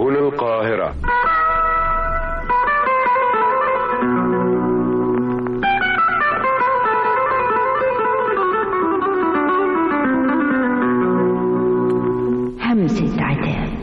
هنا القاهرة همسة عتاب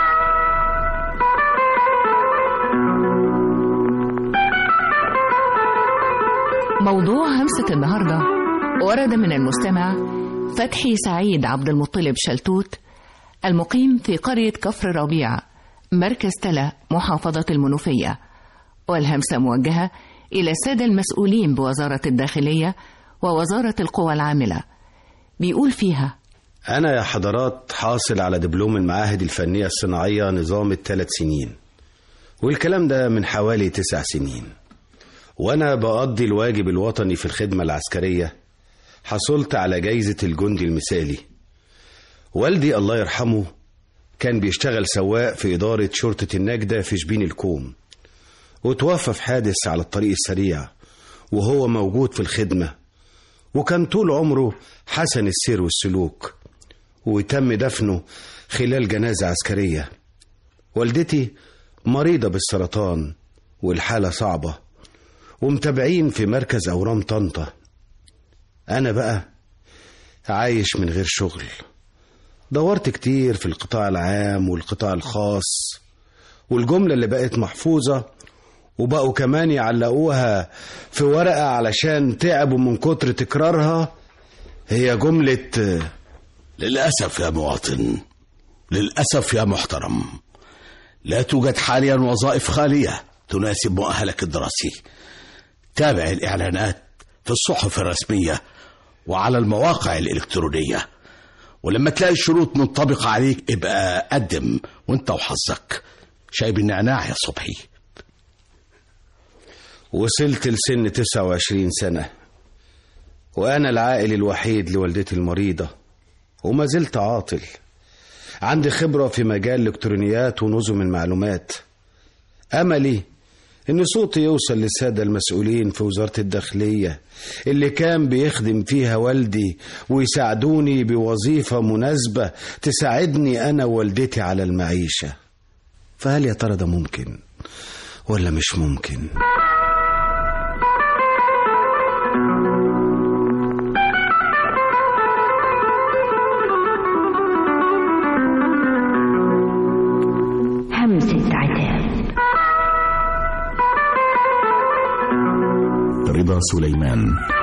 موضوع همسة النهاردة ورد من المستمع فتحي سعيد عبد المطلب شلتوت المقيم في قرية كفر ربيع مركز تلا محافظة المنوفية والهمسة موجهة إلى السادة المسؤولين بوزارة الداخلية ووزارة القوى العاملة بيقول فيها أنا يا حضرات حاصل على دبلوم المعاهد الفنية الصناعية نظام الثلاث سنين والكلام ده من حوالي تسع سنين وأنا بقضي الواجب الوطني في الخدمة العسكرية حصلت على جايزة الجندي المثالي والدي الله يرحمه كان بيشتغل سواق في إدارة شرطة النجدة في شبين الكوم وتوفى في حادث على الطريق السريع وهو موجود في الخدمة وكان طول عمره حسن السير والسلوك وتم دفنه خلال جنازة عسكرية والدتي مريضة بالسرطان والحالة صعبة ومتابعين في مركز أورام طنطا أنا بقى عايش من غير شغل دورت كتير في القطاع العام والقطاع الخاص والجملة اللي بقت محفوظة وبقوا كمان يعلقوها في ورقة علشان تعبوا من كتر تكرارها هي جملة للأسف يا مواطن للأسف يا محترم لا توجد حاليا وظائف خالية تناسب مؤهلك الدراسي تابع الإعلانات في الصحف الرسمية وعلى المواقع الإلكترونية ولما تلاقي الشروط منطبقة عليك ابقى قدم وانت وحظك شاي بالنعناع يا صبحي وصلت لسن 29 سنة وأنا العائل الوحيد لوالدتي المريضة وما زلت عاطل عندي خبرة في مجال الإلكترونيات ونظم المعلومات أملي إن صوتي يوصل للسادة المسؤولين في وزارة الداخلية اللي كان بيخدم فيها والدي ويساعدوني بوظيفة مناسبة تساعدني أنا ووالدتي على المعيشة فهل يا ترى ده ممكن ولا مش ممكن؟ همسة عتاب رضا سليمان